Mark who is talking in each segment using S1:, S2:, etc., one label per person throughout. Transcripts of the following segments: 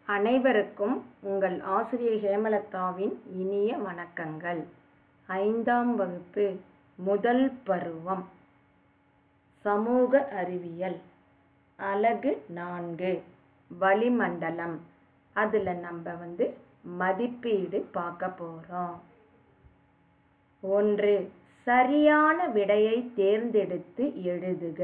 S1: அனைவருக்கும் உங்கள் ஆசிரியர் ஹேமலதாவின் இனிய வணக்கங்கள் ஐந்தாம் வகுப்பு முதல் பருவம் சமூக அறிவியல் அலகு நான்கு வளிமண்டலம் அதில் நம்ம வந்து மதிப்பீடு பார்க்க போகிறோம் ஒன்று சரியான விடையை தேர்ந்தெடுத்து எழுதுக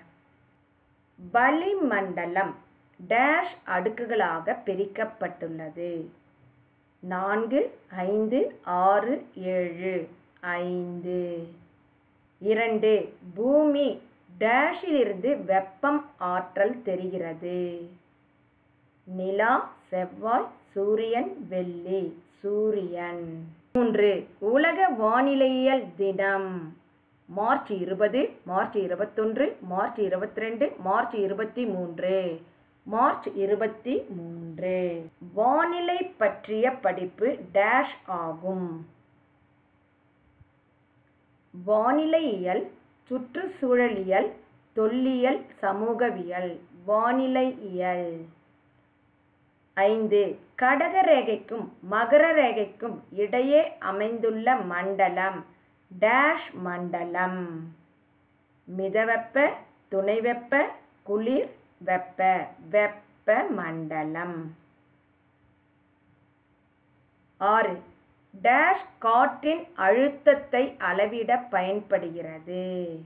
S1: வளிமண்டலம் டேஷ் அடுக்குகளாக பிரிக்கப்பட்டுள்ளது நான்கு ஐந்து ஆறு ஏழு ஐந்து இரண்டு பூமி டேஷிலிருந்து வெப்பம் ஆற்றல் தெரிகிறது நிலா செவ்வாய் சூரியன் வெள்ளி சூரியன் மூன்று உலக வானிலையியல் தினம் மார்ச் இருபது மார்ச் இருபத்தொன்று மார்ச் இருபத்தி ரெண்டு மார்ச் இருபத்தி மூன்று மார்ச் இருபத்தி மூன்று வானிலை பற்றிய படிப்பு டேஷ் ஆகும் வானிலையியல் சுற்றுச்சூழலியல் தொல்லியல் சமூகவியல் வானிலையியல் ஐந்து கடக ரேகைக்கும் மகர ரேகைக்கும் இடையே அமைந்துள்ள மண்டலம் டேஷ் மண்டலம் மிதவெப்ப துணைவெப்ப குளிர் வெப்ப வெப்ப மண்டலம் ஆறு டேஷ் காற்றின் அழுத்தத்தை அளவிட பயன்படுகிறது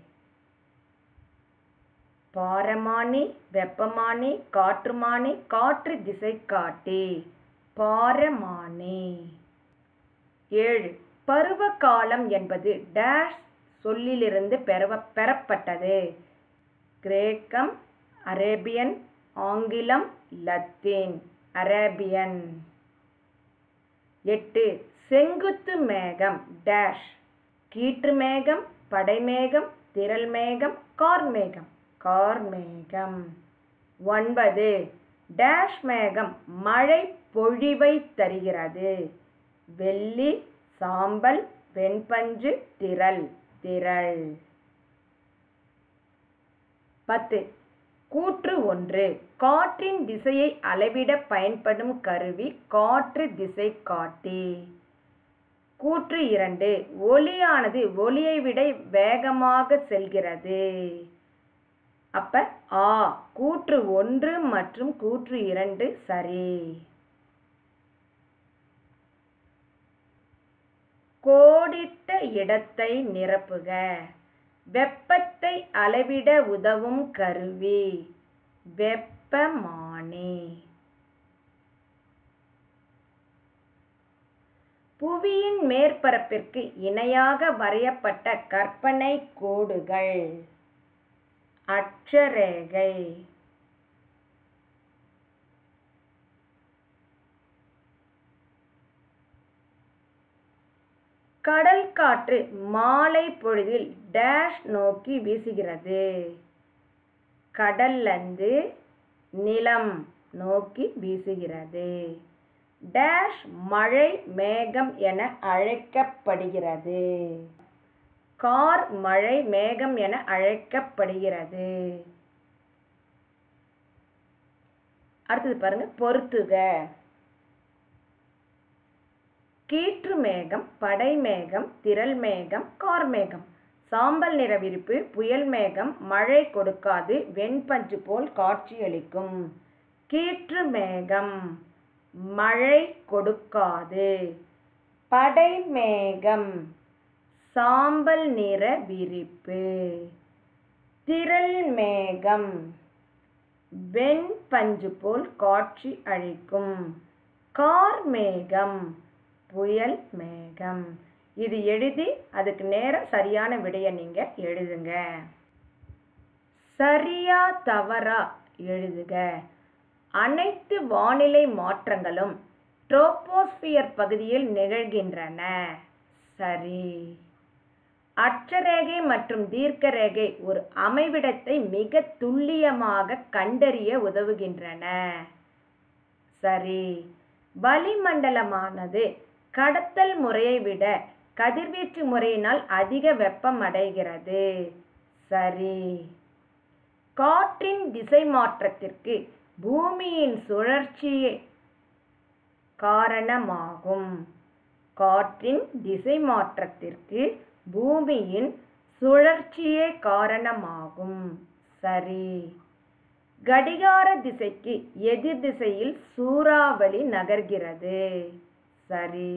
S1: பாரமானி வெப்பமானி காற்றுமானி காற்று திசை காட்டி பாரமானி ஏழு பருவ காலம் என்பது டேஷ் சொல்லிலிருந்து பெறவ பெறப்பட்டது கிரேக்கம் அரேபியன் ஆங்கிலம் லத்தீன் அரேபியன் எட்டு செங்குத்து மேகம் டேஷ் கீற்று மேகம் படைமேகம் திரள் மேகம் கார்மேகம் கார்மேகம் ஒன்பது டேஷ் மேகம் மழை பொழிவை தருகிறது வெள்ளி சாம்பல் வெண்பஞ்சு திரள் திரள் பத்து கூற்று ஒன்று காற்றின் திசையை அளவிட பயன்படும் கருவி காற்று திசை காட்டி கூற்று இரண்டு ஒலியானது ஒலியை விட வேகமாக செல்கிறது அப்ப ஆ கூற்று ஒன்று மற்றும் கூற்று இரண்டு சரி கோடிட்ட இடத்தை நிரப்புக வெப்பத்தை அளவிட உதவும் கருவி வெப்பமானி புவியின் மேற்பரப்பிற்கு இணையாக வரையப்பட்ட கற்பனை கோடுகள் அட்சரேகை கடல் காற்று மாலை பொழுதில் டேஷ் நோக்கி வீசுகிறது கடல்லந்து நிலம் நோக்கி வீசுகிறது டேஷ் மழை மேகம் என அழைக்கப்படுகிறது கார் மழை மேகம் என அழைக்கப்படுகிறது அடுத்தது பாருங்க பொறுத்துக கீற்று மேகம் படை மேகம் திரள் மேகம் கார் மேகம் சாம்பல் நிற விரிப்பு புயல் மேகம் மழை கொடுக்காது வெண்பஞ்சு போல் காட்சியளிக்கும் கீற்று மேகம் மழை கொடுக்காது படை மேகம் சாம்பல் நிற விரிப்பு திரள் மேகம் வெண்பஞ்சு போல் காட்சி அளிக்கும் கார் மேகம் புயல் மேகம் இது எழுதி அதுக்கு நேரம் சரியான விடையை நீங்க எழுதுங்க சரியா தவறா எழுதுக அனைத்து வானிலை மாற்றங்களும் ட்ரோபோஸ்பியர் பகுதியில் நிகழ்கின்றன சரி அட்சரேகை மற்றும் தீர்க்க ரேகை ஒரு அமைவிடத்தை மிக துல்லியமாக கண்டறிய உதவுகின்றன சரி வளிமண்டலமானது கடத்தல் முறையை விட கதிர்வீச்சு முறையினால் அதிக வெப்பம் அடைகிறது சரி காற்றின் திசை மாற்றத்திற்கு பூமியின் சுழற்சியை காரணமாகும் காற்றின் திசை மாற்றத்திற்கு பூமியின் சுழற்சியே காரணமாகும் சரி கடிகார திசைக்கு எதிர் திசையில் சூறாவளி நகர்கிறது சரி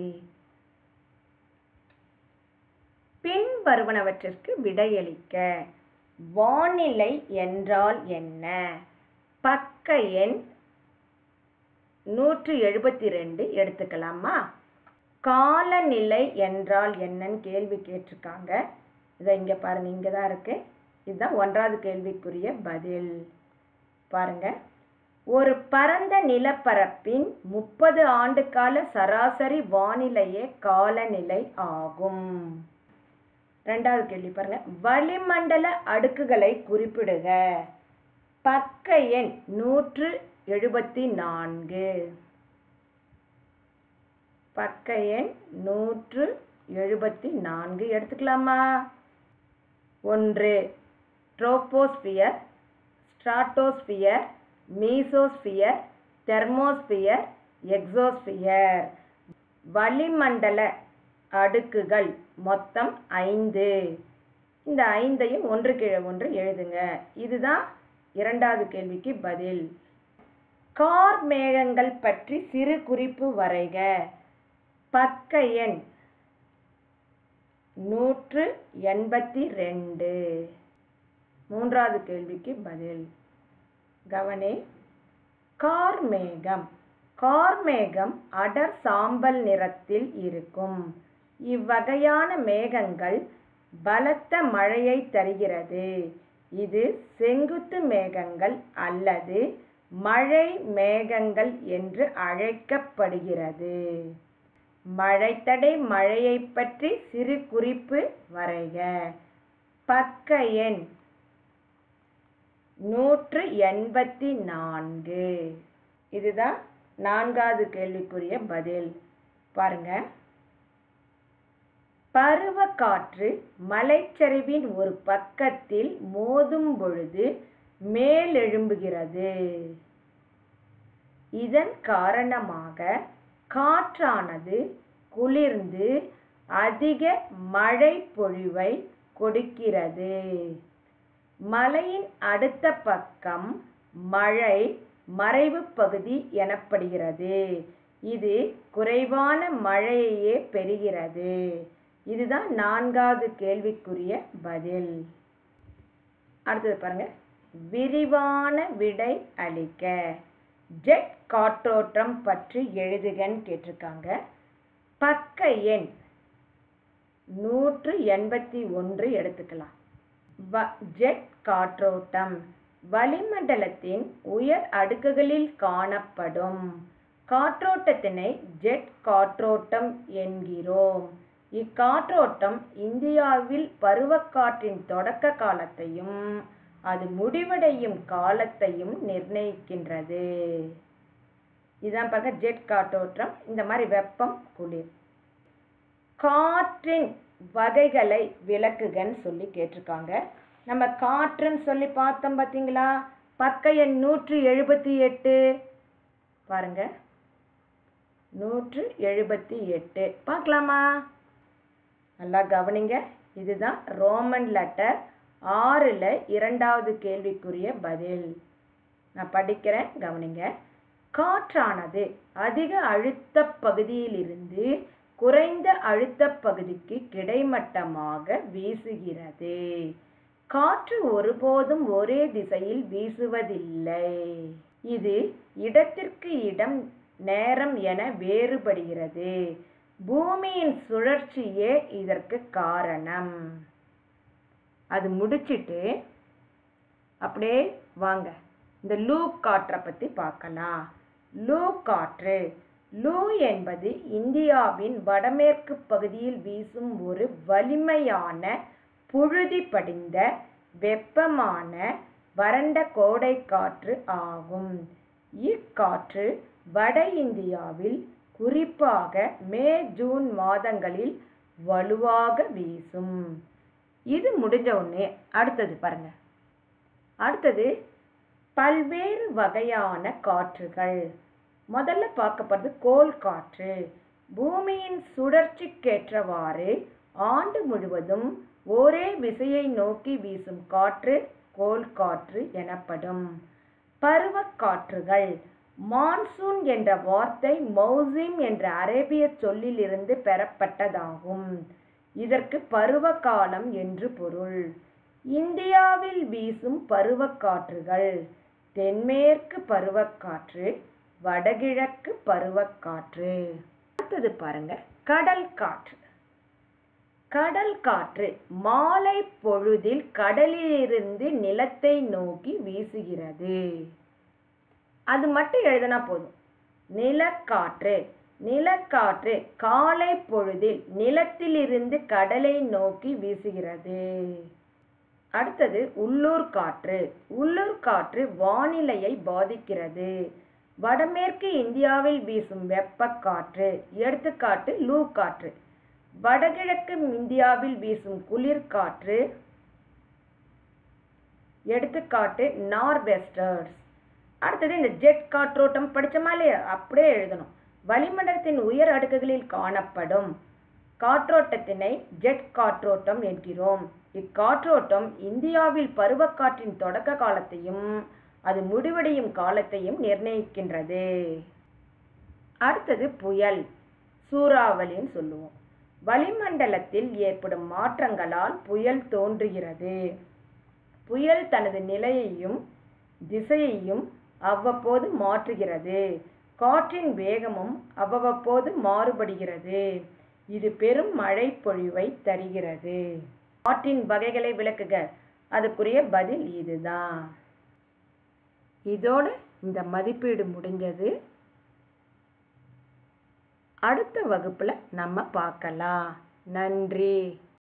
S1: பின் வருவனவற்றிற்கு விடையளிக்க வானிலை என்றால் என்ன பக்க எண் நூற்று எழுபத்தி ரெண்டு எடுத்துக்கலாமா காலநிலை என்றால் என்னன்னு கேள்வி கேட்டிருக்காங்க இதை இங்கே பாருங்க இங்கே தான் இருக்கு இதுதான் ஒன்றாவது கேள்விக்குரிய பதில் பாருங்க ஒரு பரந்த நிலப்பரப்பின் முப்பது ஆண்டு கால சராசரி வானிலையே காலநிலை ஆகும் ரெண்டாவது கேள்வி பாருங்க வளிமண்டல அடுக்குகளை குறிப்பிடுக பக்க எண் நூற்று எழுபத்தி நான்கு பக்க எண் நூற்று எழுபத்தி நான்கு எடுத்துக்கலாமா ஒன்று troposphere stratosphere mesosphere thermosphere exosphere வளிமண்டல அடுக்குகள் மொத்தம் ஐந்து இந்த ஐந்தையும் ஒன்று கீழே ஒன்று எழுதுங்க இதுதான் இரண்டாவது கேள்விக்கு பதில் கார் மேகங்கள் பற்றி சிறு குறிப்பு வரைக பக்க எண் நூற்று எண்பத்தி ரெண்டு மூன்றாவது கேள்விக்கு பதில் கவனி கார்மேகம் கார்மேகம் அடர் சாம்பல் நிறத்தில் இருக்கும் இவ்வகையான மேகங்கள் பலத்த மழையை தருகிறது இது செங்குத்து மேகங்கள் அல்லது மழை மேகங்கள் என்று அழைக்கப்படுகிறது மழைத்தடை மழையை பற்றி சிறு குறிப்பு வரைக பக்க எண் நூற்று எண்பத்தி நான்கு இதுதான் நான்காவது கேள்விக்குரிய பதில் பாருங்க பருவக்காற்று மலைச்சரிவின் ஒரு பக்கத்தில் மோதும் பொழுது மேலெழும்புகிறது இதன் காரணமாக காற்றானது குளிர்ந்து அதிக மழை பொழிவை கொடுக்கிறது மலையின் அடுத்த பக்கம் மழை மறைவு பகுதி எனப்படுகிறது இது குறைவான மழையையே பெறுகிறது இதுதான் நான்காவது கேள்விக்குரிய பதில் அடுத்தது பாருங்க விரிவான விடை அளிக்க ஜெட் காற்றோட்டம் பற்றி எழுதுகன்னு கேட்டிருக்காங்க பக்க எண் நூற்று எண்பத்தி ஒன்று எடுத்துக்கலாம் வ ஜெட் காற்றோட்டம் வளிமண்டலத்தின் உயர் அடுக்குகளில் காணப்படும் காற்றோட்டத்தினை ஜெட் காற்றோட்டம் என்கிறோம் இக்காற்றோட்டம் இந்தியாவில் பருவக்காற்றின் தொடக்க காலத்தையும் அது முடிவடையும் காலத்தையும் நிர்ணயிக்கின்றது இதான் பாருங்க ஜெட் காற்றோட்டம் இந்த மாதிரி வெப்பம் குளிர் காற்றின் வகைகளை விளக்குகன்னு சொல்லி கேட்டிருக்காங்க நம்ம காற்றுன்னு சொல்லி பார்த்தோம் பார்த்தீங்களா பக்க எண் நூற்று எழுபத்தி எட்டு பாருங்க நூற்று எழுபத்தி எட்டு பார்க்கலாமா நல்லா கவனிங்க இதுதான் ரோமன் லெட்டர் ஆறில் இரண்டாவது கேள்விக்குரிய பதில் நான் படிக்கிறேன் கவனிங்க காற்றானது அதிக அழுத்த பகுதியிலிருந்து குறைந்த அழுத்த பகுதிக்கு கிடைமட்டமாக வீசுகிறது காற்று ஒருபோதும் ஒரே திசையில் வீசுவதில்லை இது இடத்திற்கு இடம் நேரம் என வேறுபடுகிறது பூமியின் சுழற்சியே இதற்கு காரணம் அது முடிச்சிட்டு அப்படியே வாங்க இந்த லூ காற்றை பற்றி பார்க்கலாம் லூ காற்று லூ என்பது இந்தியாவின் வடமேற்கு பகுதியில் வீசும் ஒரு வலிமையான புழுதி படிந்த வெப்பமான வறண்ட கோடை காற்று ஆகும் இக்காற்று வட இந்தியாவில் குறிப்பாக மே ஜூன் மாதங்களில் வலுவாக வீசும் இது முடிஞ்ச உடனே அடுத்தது பாருங்க அடுத்தது பல்வேறு வகையான காற்றுகள் முதல்ல பார்க்கப்படுறது கோல் காற்று பூமியின் சுழற்சிக்கேற்றவாறு ஆண்டு முழுவதும் ஒரே விசையை நோக்கி வீசும் காற்று கோல் காற்று எனப்படும் பருவக்காற்றுகள் மான்சூன் என்ற வார்த்தை மௌசிம் என்ற அரேபிய சொல்லிலிருந்து பெறப்பட்டதாகும் இதற்கு பருவகாலம் என்று பொருள் இந்தியாவில் வீசும் பருவக்காற்றுகள் தென்மேற்கு பருவக்காற்று வடகிழக்கு பருவக்காற்று அடுத்தது பாருங்க கடல் காற்று கடல் காற்று மாலை பொழுதில் கடலிலிருந்து நிலத்தை நோக்கி வீசுகிறது அது மட்டும் எழுதினா போதும் நிலக்காற்று நிலக்காற்று காலை பொழுதில் நிலத்திலிருந்து கடலை நோக்கி வீசுகிறது அடுத்தது உள்ளூர் காற்று உள்ளூர் காற்று வானிலையை பாதிக்கிறது வடமேற்கு இந்தியாவில் வீசும் வெப்பக்காற்று எடுத்துக்காட்டு லூ காற்று வடகிழக்கு இந்தியாவில் வீசும் குளிர்காற்று எடுத்துக்காட்டு நார்வெஸ்டர்ஸ் அடுத்தது இந்த ஜெட் காற்றோட்டம் படிச்சோமா இல்லையா அப்படியே எழுதணும் வளிமண்டலத்தின் உயர் அடுக்குகளில் காணப்படும் காற்றோட்டத்தினை ஜெட் காற்றோட்டம் என்கிறோம் இக்காற்றோட்டம் இந்தியாவில் பருவக்காற்றின் தொடக்க காலத்தையும் அது முடிவடையும் காலத்தையும் நிர்ணயிக்கின்றது அடுத்தது புயல் சூறாவளின்னு சொல்லுவோம் வளிமண்டலத்தில் ஏற்படும் மாற்றங்களால் புயல் தோன்றுகிறது புயல் தனது நிலையையும் திசையையும் அவ்வப்போது மாற்றுகிறது காற்றின் வேகமும் அவ்வப்போது மாறுபடுகிறது இது பெரும் மழை பொழிவை தருகிறது காற்றின் வகைகளை விளக்குக அதுக்குரிய பதில் இதுதான் இதோட இந்த மதிப்பீடு முடிஞ்சது அடுத்த வகுப்புல நம்ம பார்க்கலாம் நன்றி